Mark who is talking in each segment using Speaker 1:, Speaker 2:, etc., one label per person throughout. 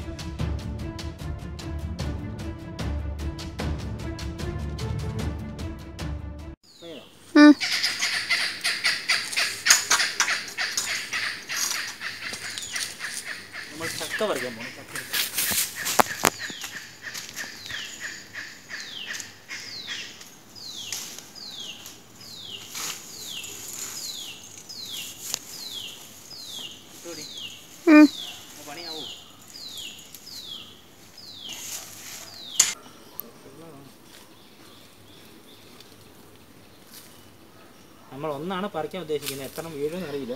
Speaker 1: ഉം.
Speaker 2: നമ്മൾ ചക്ക പറിക്കാൻ പോകണം ചക്ക ഇട്ടോടി.
Speaker 1: ഉം.
Speaker 2: ആ പണിയാവൂ നമ്മൾ ഒന്നാണ് പറിക്കാൻ ഉദ്ദേശിക്കുന്നത് എത്ര വീഴുമെന്ന് അറിയില്ല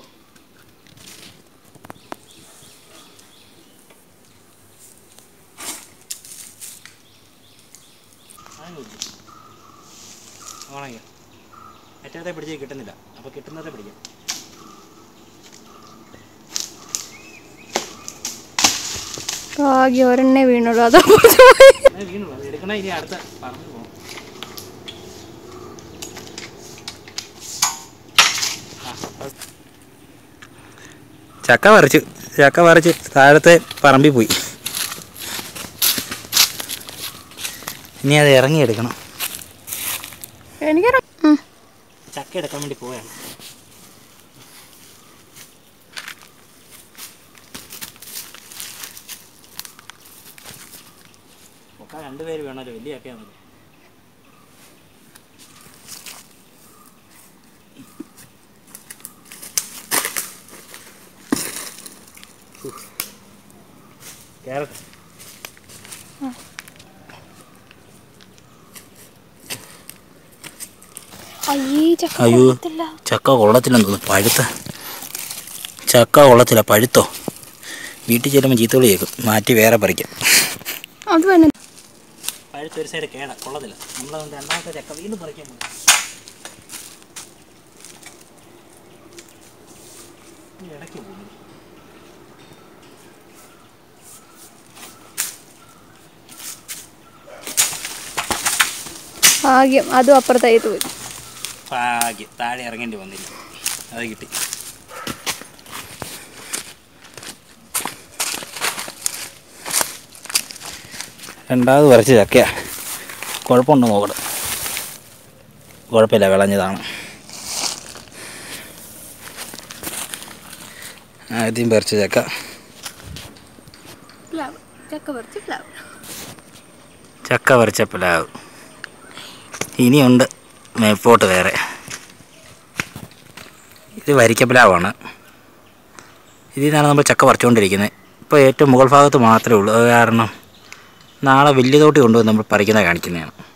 Speaker 2: ഓണയ്ക്ക മറ്റേതെ പിടിച്ച് കിട്ടുന്നില്ല അപ്പോൾ കിട്ടുന്നതേ പിടിക്കാം
Speaker 1: ഭാഗ്യം ഒരെണ്ണേ വീണുള്ളൂ അതോ
Speaker 2: അങ്ങനെ വീണു അത് എടുക്കണ ഇനി അടുത്ത പറഞ്ഞു പോകണം ചക്ക പറിച്ചു ചക്ക പറിച്ച് താഴത്തെ പറമ്പിൽ പോയി ഇനി അത് ഇറങ്ങി എടുക്കണം
Speaker 1: എനിക്ക് ഉം.
Speaker 2: ചക്ക എടുക്കാൻ വേണ്ടി പോവുകയാണ് ഒക്കെ രണ്ടുപേര് വേണമല്ലോ വലിയ ചക്കയാണല്ലോ ക്യാരറ്റ്
Speaker 1: അയ്യേ ചക്ക
Speaker 2: അയ്യോ.
Speaker 1: കൊള്ളത്തില്ല.
Speaker 2: ചക്ക കൊള്ളത്തില്ലെന്ന് തോന്നുന്നു പഴുത്ത ചക്ക കൊള്ളത്തില്ല പഴുത്തോ വീട്ടിൽ ചെല്ലുമ്പോൾ ചീത്തോളി കേൾക്കും മാറ്റി വേറെ പറിക്കാം
Speaker 1: അത് തന്നെ
Speaker 2: പഴുത്ത ഒരു സൈഡ് കേട കൊള്ളത്തില്ല നമ്മളതുകൊണ്ട് രണ്ടാമത്തെ ചക്ക വീണ്ടും പറിക്കാൻ പോകും ഇടയ്ക്ക് പോകും
Speaker 1: ഭാഗ്യം അതും അപ്പുറത്തായിട്ട് പോയി
Speaker 2: ഭാഗ്യം താഴെ ഇറങ്ങേണ്ടി വന്നില്ല അത് കിട്ടി രണ്ടാമത് പറിച്ച ചക്കയാ കുഴപ്പമുണ്ടോ നോക്കണം കുഴപ്പമില്ല വിളഞ്ഞതാണ് ആദ്യം പറിച്ച ചക്ക
Speaker 1: പ്ലാവ് ചക്ക പറിച്ച് പ്ലാവ്
Speaker 2: ചക്ക പറിച്ച പ്ലാവ് ഇനിയുണ്ട് മേപ്പോട്ട് വേറെ ഇത് വരിക്ക പ്ലാവാണ് ഇതിൽ നിന്നാണ് നമ്മൾ ചക്ക പറിച്ചുകൊണ്ടിരിക്കുന്നത് ഇപ്പോൾ ഏറ്റവും മുകൾ ഭാഗത്ത് മാത്രമേ ഉള്ളൂ അത് കാരണം നാളെ വലിയ തോട്ടി കൊണ്ടുവന്ന് നമ്മൾ പറിക്കുന്നത് കാണിക്കുന്നതാണ്